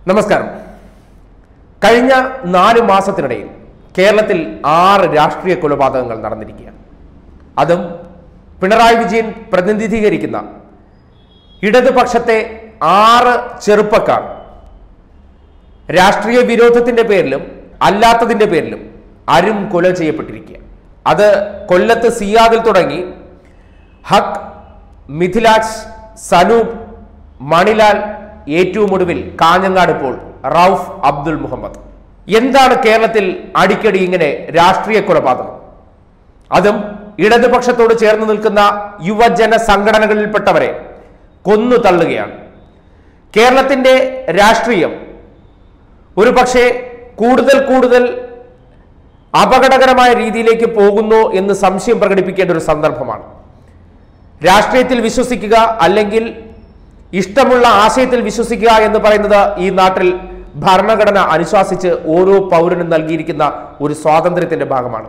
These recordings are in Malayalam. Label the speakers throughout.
Speaker 1: നമസ്കാരം കഴിഞ്ഞ നാല് മാസത്തിനിടയിൽ കേരളത്തിൽ ആറ് രാഷ്ട്രീയ കൊലപാതകങ്ങൾ നടന്നിരിക്കുകയാണ് അതും പിണറായി വിജയൻ പ്രതിനിധീകരിക്കുന്ന ഇടതുപക്ഷത്തെ ആറ് ചെറുപ്പക്കാർ രാഷ്ട്രീയ വിരോധത്തിന്റെ പേരിലും അല്ലാത്തതിന്റെ പേരിലും അരും കൊല ചെയ്യപ്പെട്ടിരിക്കുക അത് കൊല്ലത്ത് സിയാദിൽ തുടങ്ങി ഹക്ക് മിഥിലാജ് സനൂപ് മണിലാൽ ഏറ്റവും ഒടുവിൽ കാഞ്ഞങ്ങാട് ഇപ്പോൾ റൌഫ് അബ്ദുൽ മുഹമ്മദ് എന്താണ് കേരളത്തിൽ അടിക്കടി ഇങ്ങനെ രാഷ്ട്രീയ കൊലപാതകം അതും ഇടതുപക്ഷത്തോട് ചേർന്ന് നിൽക്കുന്ന യുവജന സംഘടനകളിൽപ്പെട്ടവരെ കൊന്നു തള്ളുകയാണ് കേരളത്തിന്റെ രാഷ്ട്രീയം ഒരു പക്ഷേ കൂടുതൽ കൂടുതൽ അപകടകരമായ രീതിയിലേക്ക് പോകുന്നു എന്ന് സംശയം പ്രകടിപ്പിക്കേണ്ട ഒരു സന്ദർഭമാണ് രാഷ്ട്രീയത്തിൽ വിശ്വസിക്കുക അല്ലെങ്കിൽ ഇഷ്ടമുള്ള ആശയത്തിൽ വിശ്വസിക്കുക എന്ന് പറയുന്നത് ഈ നാട്ടിൽ ഭരണഘടന അനുശാസിച്ച് ഓരോ പൗരനും നൽകിയിരിക്കുന്ന ഒരു സ്വാതന്ത്ര്യത്തിന്റെ ഭാഗമാണ്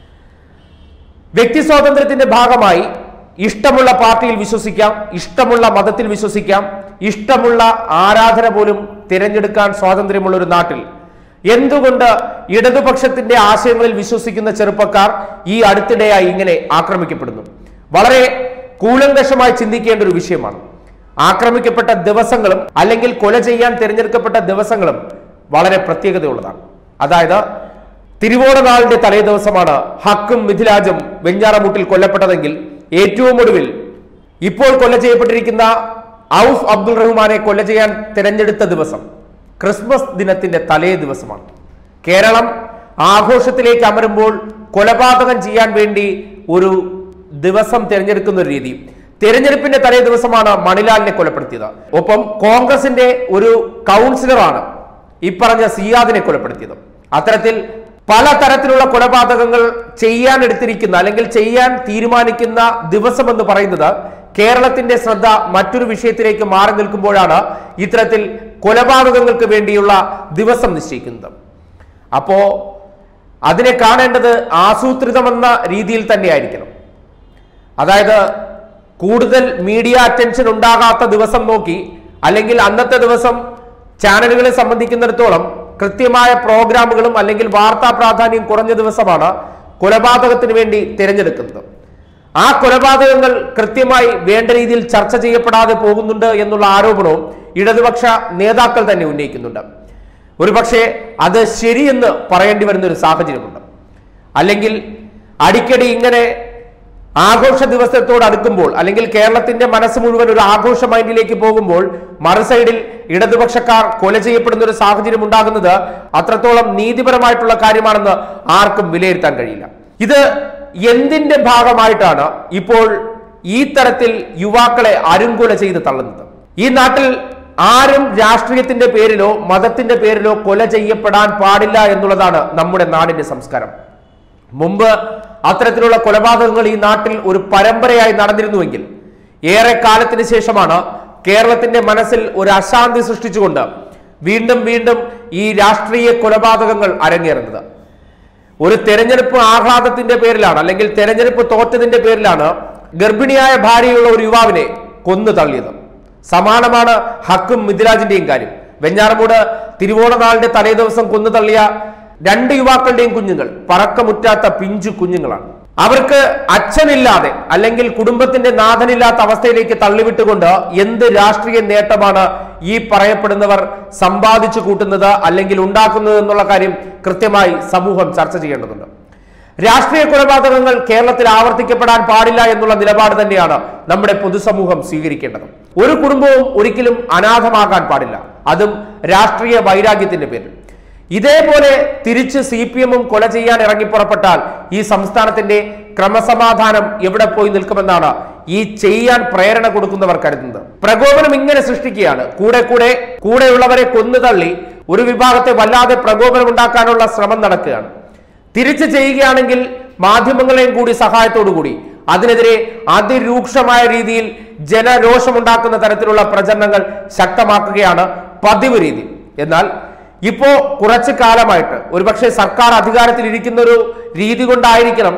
Speaker 1: വ്യക്തി സ്വാതന്ത്ര്യത്തിന്റെ ഭാഗമായി ഇഷ്ടമുള്ള പാർട്ടിയിൽ വിശ്വസിക്കാം ഇഷ്ടമുള്ള മതത്തിൽ വിശ്വസിക്കാം ഇഷ്ടമുള്ള ആരാധന പോലും തിരഞ്ഞെടുക്കാൻ സ്വാതന്ത്ര്യമുള്ള ഒരു നാട്ടിൽ എന്തുകൊണ്ട് ഇടതുപക്ഷത്തിന്റെ ആശയങ്ങളിൽ വിശ്വസിക്കുന്ന ചെറുപ്പക്കാർ ഈ അടുത്തിടെയായി ഇങ്ങനെ ആക്രമിക്കപ്പെടുന്നു വളരെ കൂലങ്കഷമായി ചിന്തിക്കേണ്ട ഒരു വിഷയമാണ് ആക്രമിക്കപ്പെട്ട ദിവസങ്ങളും അല്ലെങ്കിൽ കൊല ചെയ്യാൻ തിരഞ്ഞെടുക്കപ്പെട്ട ദിവസങ്ങളും വളരെ പ്രത്യേകതയുള്ളതാണ് അതായത് തിരുവോണനാളിന്റെ തലേ ദിവസമാണ് ഹക്കും മിഥിലാജും വെഞ്ഞാറമൂട്ടിൽ കൊല്ലപ്പെട്ടതെങ്കിൽ ഏറ്റവും ഒടുവിൽ ഇപ്പോൾ കൊല ചെയ്യപ്പെട്ടിരിക്കുന്ന ഔഫ് അബ്ദുൾ റഹ്മാനെ കൊല ചെയ്യാൻ തിരഞ്ഞെടുത്ത ദിവസം ക്രിസ്മസ് ദിനത്തിന്റെ തലേ ദിവസമാണ് കേരളം ആഘോഷത്തിലേക്ക് അമരുമ്പോൾ കൊലപാതകം ചെയ്യാൻ വേണ്ടി ഒരു ദിവസം തിരഞ്ഞെടുക്കുന്ന ഒരു രീതി തിരഞ്ഞെടുപ്പിന്റെ തലേ ദിവസമാണ് മണിലാലിനെ കൊലപ്പെടുത്തിയത് ഒപ്പം കോൺഗ്രസിന്റെ ഒരു കൗൺസിലറാണ് ഈ പറഞ്ഞ സിയാദിനെ കൊലപ്പെടുത്തിയത് അത്തരത്തിൽ പല തരത്തിലുള്ള കൊലപാതകങ്ങൾ ചെയ്യാൻ എടുത്തിരിക്കുന്ന അല്ലെങ്കിൽ ചെയ്യാൻ തീരുമാനിക്കുന്ന ദിവസം എന്ന് പറയുന്നത് കേരളത്തിന്റെ ശ്രദ്ധ മറ്റൊരു വിഷയത്തിലേക്ക് മാറി നിൽക്കുമ്പോഴാണ് ഇത്തരത്തിൽ കൊലപാതകങ്ങൾക്ക് വേണ്ടിയുള്ള ദിവസം നിശ്ചയിക്കുന്നത് അപ്പോ അതിനെ കാണേണ്ടത് ആസൂത്രിതമെന്ന രീതിയിൽ തന്നെയായിരിക്കണം അതായത് കൂടുതൽ മീഡിയ അറ്റൻഷൻ ഉണ്ടാകാത്ത ദിവസം നോക്കി അല്ലെങ്കിൽ അന്നത്തെ ദിവസം ചാനലുകളെ സംബന്ധിക്കുന്നിടത്തോളം കൃത്യമായ പ്രോഗ്രാമുകളും അല്ലെങ്കിൽ വാർത്താ പ്രാധാന്യം കുറഞ്ഞ ദിവസമാണ് കൊലപാതകത്തിന് വേണ്ടി തിരഞ്ഞെടുക്കുന്നത് ആ കൊലപാതകങ്ങൾ കൃത്യമായി വേണ്ട രീതിയിൽ ചർച്ച ചെയ്യപ്പെടാതെ പോകുന്നുണ്ട് എന്നുള്ള ആരോപണവും ഇടതുപക്ഷ നേതാക്കൾ തന്നെ ഉന്നയിക്കുന്നുണ്ട് ഒരുപക്ഷെ അത് ശരിയെന്ന് പറയേണ്ടി വരുന്ന ഒരു സാഹചര്യമുണ്ട് അല്ലെങ്കിൽ അടിക്കടി ഇങ്ങനെ ആഘോഷ ദിവസത്തോട് അടുക്കുമ്പോൾ അല്ലെങ്കിൽ കേരളത്തിന്റെ മനസ്സ് മുഴുവൻ ഒരു ആഘോഷ മൈൻഡിലേക്ക് പോകുമ്പോൾ മറു സൈഡിൽ ഇടതുപക്ഷക്കാർ കൊല ചെയ്യപ്പെടുന്ന ഒരു സാഹചര്യം ഉണ്ടാകുന്നത് അത്രത്തോളം നീതിപരമായിട്ടുള്ള കാര്യമാണെന്ന് ആർക്കും വിലയിരുത്താൻ കഴിയില്ല ഇത് എന്തിന്റെ ഭാഗമായിട്ടാണ് ഇപ്പോൾ ഈ തരത്തിൽ യുവാക്കളെ അരുങ്കൊല ചെയ്ത് തള്ളുന്നത് ഈ നാട്ടിൽ ആരും രാഷ്ട്രീയത്തിന്റെ പേരിലോ മതത്തിന്റെ പേരിലോ കൊല ചെയ്യപ്പെടാൻ പാടില്ല എന്നുള്ളതാണ് നമ്മുടെ നാടിന്റെ സംസ്കാരം മുമ്പ് അത്തരത്തിലുള്ള കൊലപാതകങ്ങൾ ഈ നാട്ടിൽ ഒരു പരമ്പരയായി നടന്നിരുന്നുവെങ്കിൽ ഏറെ കാലത്തിന് ശേഷമാണ് കേരളത്തിന്റെ മനസ്സിൽ ഒരു അശാന്തി സൃഷ്ടിച്ചുകൊണ്ട് വീണ്ടും വീണ്ടും ഈ രാഷ്ട്രീയ കൊലപാതകങ്ങൾ അരങ്ങേറുന്നത് ഒരു തെരഞ്ഞെടുപ്പ് ആഹ്ലാദത്തിന്റെ പേരിലാണ് അല്ലെങ്കിൽ തെരഞ്ഞെടുപ്പ് തോറ്റതിന്റെ പേരിലാണ് ഗർഭിണിയായ ഭാര്യയുള്ള ഒരു യുവാവിനെ കൊന്നു തള്ളിയത് സമാനമാണ് ഹക്കും മിഥിലാജിന്റെയും കാര്യം വെഞ്ഞാറമൂട് തിരുവോണനാളിന്റെ തലേ ദിവസം കൊന്നു തള്ളിയ രണ്ട് യുവാക്കളുടെയും കുഞ്ഞുങ്ങൾ പറക്കമുറ്റാത്ത പിഞ്ചു കുഞ്ഞുങ്ങളാണ് അവർക്ക് അച്ഛനില്ലാതെ അല്ലെങ്കിൽ കുടുംബത്തിന്റെ നാഥനില്ലാത്ത അവസ്ഥയിലേക്ക് തള്ളിവിട്ടുകൊണ്ട് എന്ത് രാഷ്ട്രീയ നേട്ടമാണ് ഈ പറയപ്പെടുന്നവർ സമ്പാദിച്ചു കൂട്ടുന്നത് അല്ലെങ്കിൽ ഉണ്ടാക്കുന്നത് എന്നുള്ള കാര്യം കൃത്യമായി സമൂഹം ചർച്ച ചെയ്യേണ്ടതുണ്ട് രാഷ്ട്രീയ കൊലപാതകങ്ങൾ കേരളത്തിൽ ആവർത്തിക്കപ്പെടാൻ പാടില്ല എന്നുള്ള നിലപാട് തന്നെയാണ് നമ്മുടെ പൊതുസമൂഹം സ്വീകരിക്കേണ്ടത് ഒരു കുടുംബവും ഒരിക്കലും അനാഥമാകാൻ പാടില്ല അതും രാഷ്ട്രീയ വൈരാഗ്യത്തിന്റെ പേരിൽ ഇതേപോലെ തിരിച്ച് സി പി എമ്മും കൊല ചെയ്യാൻ ഇറങ്ങി പുറപ്പെട്ടാൽ ഈ സംസ്ഥാനത്തിന്റെ ക്രമസമാധാനം എവിടെ പോയി നിൽക്കുമെന്നാണ് ഈ ചെയ്യാൻ പ്രേരണ കൊടുക്കുന്നവർ കരുതുന്നത് പ്രകോപനം ഇങ്ങനെ സൃഷ്ടിക്കുകയാണ് കൂടെ കൂടെ കൂടെയുള്ളവരെ കൊന്നു തള്ളി ഒരു വിഭാഗത്തെ വല്ലാതെ പ്രകോപനം ഉണ്ടാക്കാനുള്ള ശ്രമം നടക്കുകയാണ് തിരിച്ചു ചെയ്യുകയാണെങ്കിൽ മാധ്യമങ്ങളെയും കൂടി സഹായത്തോടു കൂടി അതിനെതിരെ അതിരൂക്ഷമായ രീതിയിൽ ജനരോഷമുണ്ടാക്കുന്ന തരത്തിലുള്ള പ്രചരണങ്ങൾ ശക്തമാക്കുകയാണ് പതിവ് രീതി എന്നാൽ ഇപ്പോ കുറച്ചു കാലമായിട്ട് ഒരുപക്ഷെ സർക്കാർ അധികാരത്തിൽ ഇരിക്കുന്ന ഒരു രീതി കൊണ്ടായിരിക്കണം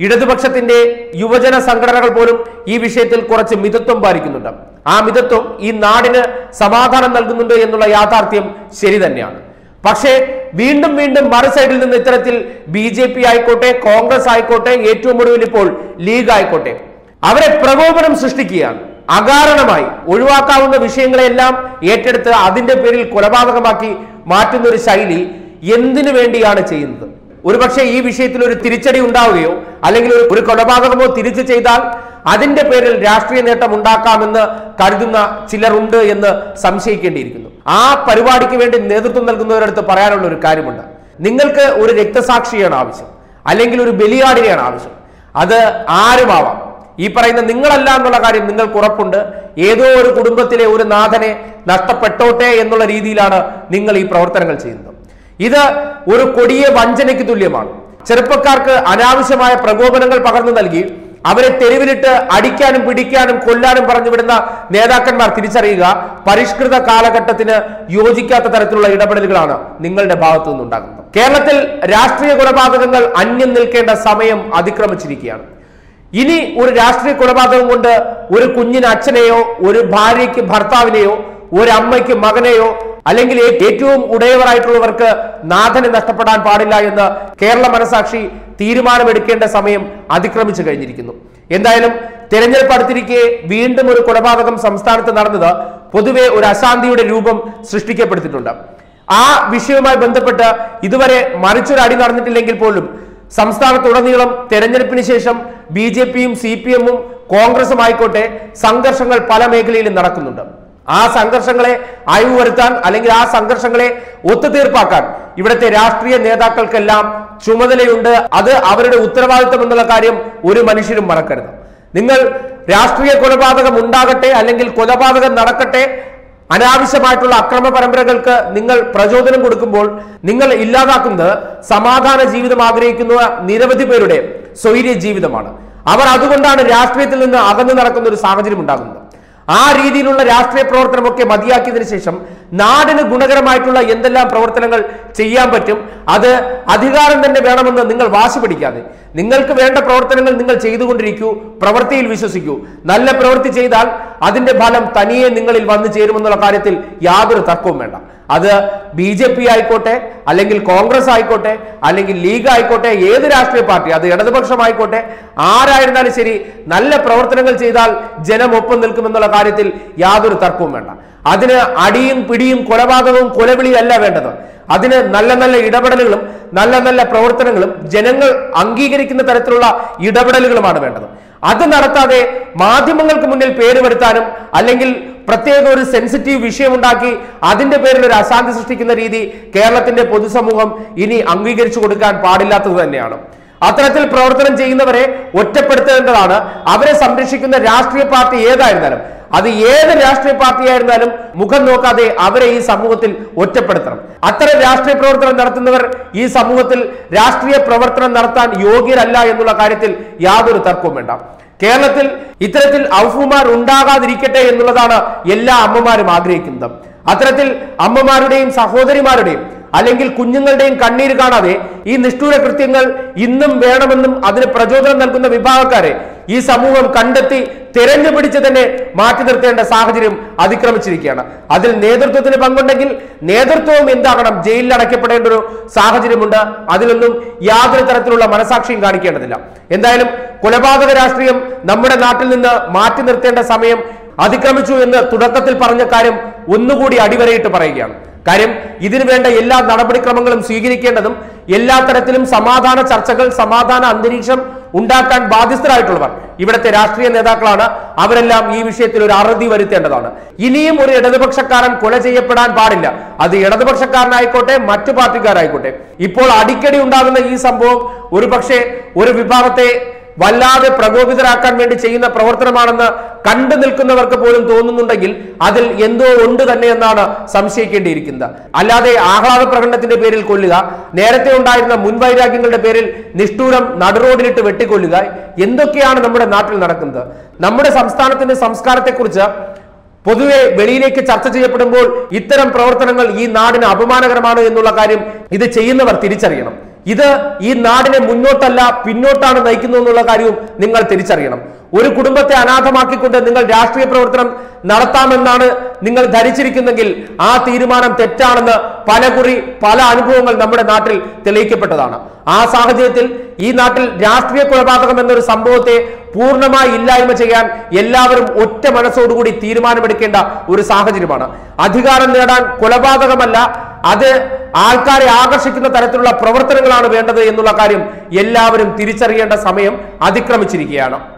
Speaker 1: ഇടതുപക്ഷത്തിന്റെ യുവജന സംഘടനകൾ പോലും ഈ വിഷയത്തിൽ കുറച്ച് മിതത്വം പാലിക്കുന്നുണ്ട് ആ മിതത്വം ഈ നാടിന് സമാധാനം നൽകുന്നുണ്ട് എന്നുള്ള യാഥാർത്ഥ്യം ശരി തന്നെയാണ് പക്ഷേ വീണ്ടും വീണ്ടും മറു സൈഡിൽ നിന്ന് ഇത്തരത്തിൽ ബി ജെ പി ആയിക്കോട്ടെ കോൺഗ്രസ് ആയിക്കോട്ടെ ഏറ്റവും ഒടുവിൽ ഇപ്പോൾ ലീഗ് ആയിക്കോട്ടെ അവരെ പ്രകോപനം സൃഷ്ടിക്കുകയാണ് അകാരണമായി ഒഴിവാക്കാവുന്ന വിഷയങ്ങളെല്ലാം ഏറ്റെടുത്ത് അതിന്റെ പേരിൽ കൊലപാതകമാക്കി മാറ്റുന്ന ഒരു ശൈലി എന്തിനു വേണ്ടിയാണ് ചെയ്യുന്നത് ഒരുപക്ഷെ ഈ വിഷയത്തിൽ ഒരു തിരിച്ചടി ഉണ്ടാവുകയോ അല്ലെങ്കിൽ ഒരു- ഒരു കൊലപാതകമോ തിരിച്ചു ചെയ്താൽ അതിന്റെ പേരിൽ രാഷ്ട്രീയ നേട്ടം ഉണ്ടാക്കാമെന്ന് കരുതുന്ന ചിലരുണ്ട് എന്ന് സംശയിക്കേണ്ടിയിരിക്കുന്നു ആ പരിപാടിക്ക് വേണ്ടി നേതൃത്വം നൽകുന്നവരടുത്ത് പറയാനുള്ള ഒരു കാര്യമുണ്ട് നിങ്ങൾക്ക് ഒരു രക്തസാക്ഷിയാണ് ആവശ്യം അല്ലെങ്കിൽ ഒരു ബലിയാടിനെയാണ് ആവശ്യം അത് ആരുമാവാം ഈ പറയുന്ന നിങ്ങളല്ല എന്നുള്ള കാര്യം നിങ്ങൾക്ക് ഉറപ്പുണ്ട് ഏതോ ഒരു കുടുംബത്തിലെ ഒരു നാഥനെ നഷ്ടപ്പെട്ടോട്ടെ എന്നുള്ള രീതിയിലാണ് നിങ്ങൾ ഈ പ്രവർത്തനങ്ങൾ ചെയ്യുന്നത് ഇത് ഒരു കൊടിയ വഞ്ചനയ്ക്ക് തുല്യമാണ് ചെറുപ്പക്കാർക്ക് അനാവശ്യമായ പ്രകോപനങ്ങൾ പകർന്നു നൽകി അവരെ തെരുവിലിട്ട് അടിക്കാനും പിടിക്കാനും കൊല്ലാനും പറഞ്ഞു വിടുന്ന നേതാക്കന്മാർ തിരിച്ചറിയുക പരിഷ്കൃത കാലഘട്ടത്തിന് യോജിക്കാത്ത തരത്തിലുള്ള ഇടപെടലുകളാണ് നിങ്ങളുടെ ഭാഗത്തു നിന്നുണ്ടാകുന്നത് കേരളത്തിൽ രാഷ്ട്രീയ കൊലപാതകങ്ങൾ അന്യം നിൽക്കേണ്ട സമയം അതിക്രമിച്ചിരിക്കുകയാണ് ഇനി ഒരു രാഷ്ട്രീയ കൊലപാതകം കൊണ്ട് ഒരു കുഞ്ഞിന് അച്ഛനെയോ ഒരു ഭാര്യയ്ക്ക് ഭർത്താവിനെയോ ഒരു അമ്മയ്ക്ക് മകനെയോ അല്ലെങ്കിൽ ഏ- ഏറ്റവും ഉടയവരായിട്ടുള്ളവർക്ക് നാഥനെ നഷ്ടപ്പെടാൻ പാടില്ല എന്ന് കേരള മനസാക്ഷി തീരുമാനമെടുക്കേണ്ട സമയം അതിക്രമിച്ചു കഴിഞ്ഞിരിക്കുന്നു എന്തായാലും തെരഞ്ഞെടുപ്പ് അടുത്തിരിക്കെ വീണ്ടും ഒരു കൊലപാതകം സംസ്ഥാനത്ത് നടന്നത് പൊതുവെ ഒരു അശാന്തിയുടെ രൂപം സൃഷ്ടിക്കപ്പെടുത്തിയിട്ടുണ്ട് ആ വിഷയവുമായി ബന്ധപ്പെട്ട് ഇതുവരെ മറിച്ചൊരു അടി നടന്നിട്ടില്ലെങ്കിൽ പോലും സംസ്ഥാനത്തുടനീളം തെരഞ്ഞെടുപ്പിന് ശേഷം ബി ജെ പിയും സി പി എമ്മും കോൺഗ്രസും ആയിക്കോട്ടെ സംഘർഷങ്ങൾ പല മേഖലയിലും നടക്കുന്നുണ്ട് ആ സംഘർഷങ്ങളെ അയവ് വരുത്താൻ അല്ലെങ്കിൽ ആ സംഘർഷങ്ങളെ ഒത്തുതീർപ്പാക്കാൻ ഇവിടുത്തെ രാഷ്ട്രീയ നേതാക്കൾക്കെല്ലാം ചുമതലയുണ്ട് അത് അവരുടെ ഉത്തരവാദിത്തം എന്നുള്ള കാര്യം ഒരു മനുഷ്യരും മറക്കരുത് നിങ്ങൾ രാഷ്ട്രീയ കൊലപാതകം ഉണ്ടാകട്ടെ അല്ലെങ്കിൽ കൊലപാതകം നടക്കട്ടെ അനാവശ്യമായിട്ടുള്ള അക്രമ പരമ്പരകൾക്ക് നിങ്ങൾ പ്രചോദനം കൊടുക്കുമ്പോൾ നിങ്ങൾ ഇല്ലാതാക്കുന്നത് സമാധാന ജീവിതം ആഗ്രഹിക്കുന്ന നിരവധി പേരുടെ സ്വൈര്യ ജീവിതമാണ് അവർ അതുകൊണ്ടാണ് രാഷ്ട്രീയത്തിൽ നിന്ന് അകന്നു നടക്കുന്ന ഒരു സാഹചര്യം ഉണ്ടാകുന്നത് ആ രീതിയിലുള്ള രാഷ്ട്രീയ പ്രവർത്തനമൊക്കെ മതിയാക്കിയതിനു ശേഷം നാടിന് ഗുണകരമായിട്ടുള്ള എന്തെല്ലാം പ്രവർത്തനങ്ങൾ ചെയ്യാൻ പറ്റും അത് അധികാരം തന്നെ വേണമെന്ന് നിങ്ങൾ വാശി പിടിക്കാതെ നിങ്ങൾക്ക് വേണ്ട പ്രവർത്തനങ്ങൾ നിങ്ങൾ ചെയ്തുകൊണ്ടിരിക്കൂ പ്രവൃത്തിയിൽ വിശ്വസിക്കൂ നല്ല പ്രവൃത്തി ചെയ്താൽ അതിന്റെ ഫലം തനിയെ നിങ്ങളിൽ വന്നു ചേരുമെന്നുള്ള കാര്യത്തിൽ യാതൊരു തർക്കവും വേണ്ട അത് ബി ജെ പി ആയിക്കോട്ടെ അല്ലെങ്കിൽ കോൺഗ്രസ് ആയിക്കോട്ടെ അല്ലെങ്കിൽ ലീഗ് ആയിക്കോട്ടെ ഏത് രാഷ്ട്രീയ പാർട്ടി അത് ഇടതുപക്ഷമായിക്കോട്ടെ ആരായിരുന്നാലും ശരി നല്ല പ്രവർത്തനങ്ങൾ ചെയ്താൽ ജനം ഒപ്പം നിൽക്കുമെന്നുള്ള കാര്യത്തിൽ യാതൊരു തർക്കവും വേണ്ട അതിന് അടിയും പിടിയും കൊലപാതകവും കൊലവിളിയല്ല വേണ്ടത് അതിന് നല്ല നല്ല ഇടപെടലുകളും നല്ല നല്ല പ്രവർത്തനങ്ങളും ജനങ്ങൾ അംഗീകരിക്കുന്ന തരത്തിലുള്ള ഇടപെടലുകളുമാണ് വേണ്ടത് അത് നടത്താതെ മാധ്യമങ്ങൾക്ക് മുന്നിൽ പേര് വരുത്താനും അല്ലെങ്കിൽ പ്രത്യേക ഒരു സെൻസിറ്റീവ് വിഷയമുണ്ടാക്കി അതിന്റെ പേരിൽ ഒരു അശാന്തി സൃഷ്ടിക്കുന്ന രീതി കേരളത്തിന്റെ പൊതുസമൂഹം ഇനി അംഗീകരിച്ചു കൊടുക്കാൻ പാടില്ലാത്തത് തന്നെയാണ് അത്തരത്തിൽ പ്രവർത്തനം ചെയ്യുന്നവരെ ഒറ്റപ്പെടുത്തേണ്ടതാണ് അവരെ സംരക്ഷിക്കുന്ന രാഷ്ട്രീയ പാർട്ടി ഏതായിരുന്നാലും അത് ഏത് രാഷ്ട്രീയ പാർട്ടി ആയിരുന്നാലും മുഖം നോക്കാതെ അവരെ ഈ സമൂഹത്തിൽ ഒറ്റപ്പെടുത്തണം അത്തരം രാഷ്ട്രീയ പ്രവർത്തനം നടത്തുന്നവർ ഈ സമൂഹത്തിൽ രാഷ്ട്രീയ പ്രവർത്തനം നടത്താൻ യോഗ്യരല്ല എന്നുള്ള കാര്യത്തിൽ യാതൊരു തർക്കവും വേണ്ട കേരളത്തിൽ ഇത്തരത്തിൽ ഔഫുമാർ ഉണ്ടാകാതിരിക്കട്ടെ എന്നുള്ളതാണ് എല്ലാ അമ്മമാരും ആഗ്രഹിക്കുന്നത് അത്തരത്തിൽ അമ്മമാരുടെയും സഹോദരിമാരുടെയും അല്ലെങ്കിൽ കുഞ്ഞുങ്ങളുടെയും കണ്ണീര് കാണാതെ ഈ നിഷ്ഠൂര കൃത്യങ്ങൾ ഇന്നും വേണമെന്നും അതിന് പ്രചോദനം നൽകുന്ന വിഭാഗക്കാരെ ഈ സമൂഹം കണ്ടെത്തി തിരഞ്ഞു പിടിച്ച് തന്നെ മാറ്റി നിർത്തേണ്ട സാഹചര്യം അതിക്രമിച്ചിരിക്കുകയാണ് അതിൽ നേതൃത്വത്തിന് പങ്കുണ്ടെങ്കിൽ നേതൃത്വവും എന്താകണം ജയിലിൽ അടയ്ക്കപ്പെടേണ്ട ഒരു സാഹചര്യമുണ്ട് അതിലൊന്നും യാതൊരു തരത്തിലുള്ള മനസാക്ഷിയും കാണിക്കേണ്ടതില്ല എന്തായാലും കൊലപാതക രാഷ്ട്രീയം നമ്മുടെ നാട്ടിൽ നിന്ന് മാറ്റി നിർത്തേണ്ട സമയം അതിക്രമിച്ചു എന്ന് തുടക്കത്തിൽ പറഞ്ഞ കാര്യം ഒന്നുകൂടി അടിവരയിട്ട് പറയുകയാണ് കാര്യം ഇതിനു വേണ്ട എല്ലാ നടപടിക്രമങ്ങളും സ്വീകരിക്കേണ്ടതും എല്ലാ തരത്തിലും സമാധാന ചർച്ചകൾ സമാധാന അന്തരീക്ഷം ഉണ്ടാക്കാൻ ബാധ്യസ്ഥരായിട്ടുള്ളവർ ഇവിടുത്തെ രാഷ്ട്രീയ നേതാക്കളാണ് അവരെല്ലാം ഈ വിഷയത്തിൽ ഒരു അറുതി വരുത്തേണ്ടതാണ് ഇനിയും ഒരു ഇടതുപക്ഷക്കാരൻ കൊല ചെയ്യപ്പെടാൻ പാടില്ല അത് ഇടതുപക്ഷക്കാരനായിക്കോട്ടെ മറ്റു പാർട്ടിക്കാരായിക്കോട്ടെ ഇപ്പോൾ അടിക്കടി ഉണ്ടാകുന്ന ഈ സംഭവം ഒരു പക്ഷേ ഒരു വിഭാഗത്തെ വല്ലാതെ പ്രകോപിതരാക്കാൻ വേണ്ടി ചെയ്യുന്ന പ്രവർത്തനമാണെന്ന് കണ്ടു നിൽക്കുന്നവർക്ക് പോലും തോന്നുന്നുണ്ടെങ്കിൽ അതിൽ എന്തോ ഉണ്ട് തന്നെ എന്നാണ് സംശയിക്കേണ്ടിയിരിക്കുന്നത് അല്ലാതെ ആഹ്ലാദ പ്രകടനത്തിന്റെ പേരിൽ കൊല്ലുക നേരത്തെ ഉണ്ടായിരുന്ന മുൻവൈരാഗ്യങ്ങളുടെ പേരിൽ നിഷ്ഠൂരം നടുറോഡിലിട്ട് വെട്ടിക്കൊല്ലുക എന്തൊക്കെയാണ് നമ്മുടെ നാട്ടിൽ നടക്കുന്നത് നമ്മുടെ സംസ്ഥാനത്തിന്റെ സംസ്കാരത്തെക്കുറിച്ച് പൊതുവെ വെളിയിലേക്ക് ചർച്ച ചെയ്യപ്പെടുമ്പോൾ ഇത്തരം പ്രവർത്തനങ്ങൾ ഈ നാടിന് അപമാനകരമാണ് എന്നുള്ള കാര്യം ഇത് ചെയ്യുന്നവർ തിരിച്ചറിയണം ഇത് ഈ നാടിനെ മുന്നോട്ടല്ല പിന്നോട്ടാണ് നയിക്കുന്നത് എന്നുള്ള കാര്യവും നിങ്ങൾ തിരിച്ചറിയണം ഒരു കുടുംബത്തെ അനാഥമാക്കിക്കൊണ്ട് നിങ്ങൾ രാഷ്ട്രീയ പ്രവർത്തനം നടത്താമെന്നാണ് നിങ്ങൾ ധരിച്ചിരിക്കുന്നെങ്കിൽ ആ തീരുമാനം തെറ്റാണെന്ന് പലകുറി പല അനുഭവങ്ങൾ നമ്മുടെ നാട്ടിൽ തെളിയിക്കപ്പെട്ടതാണ് ആ സാഹചര്യത്തിൽ ഈ നാട്ടിൽ രാഷ്ട്രീയ കൊലപാതകം എന്നൊരു സംഭവത്തെ പൂർണ്ണമായി ഇല്ലായ്മ ചെയ്യാൻ എല്ലാവരും ഒറ്റ മനസ്സോടുകൂടി തീരുമാനമെടുക്കേണ്ട ഒരു സാഹചര്യമാണ് അധികാരം നേടാൻ കൊലപാതകമല്ല അത് ആൾക്കാരെ ആകർഷിക്കുന്ന തരത്തിലുള്ള പ്രവർത്തനങ്ങളാണ് വേണ്ടത് എന്നുള്ള കാര്യം എല്ലാവരും തിരിച്ചറിയേണ്ട സമയം അതിക്രമിച്ചിരിക്കുകയാണ്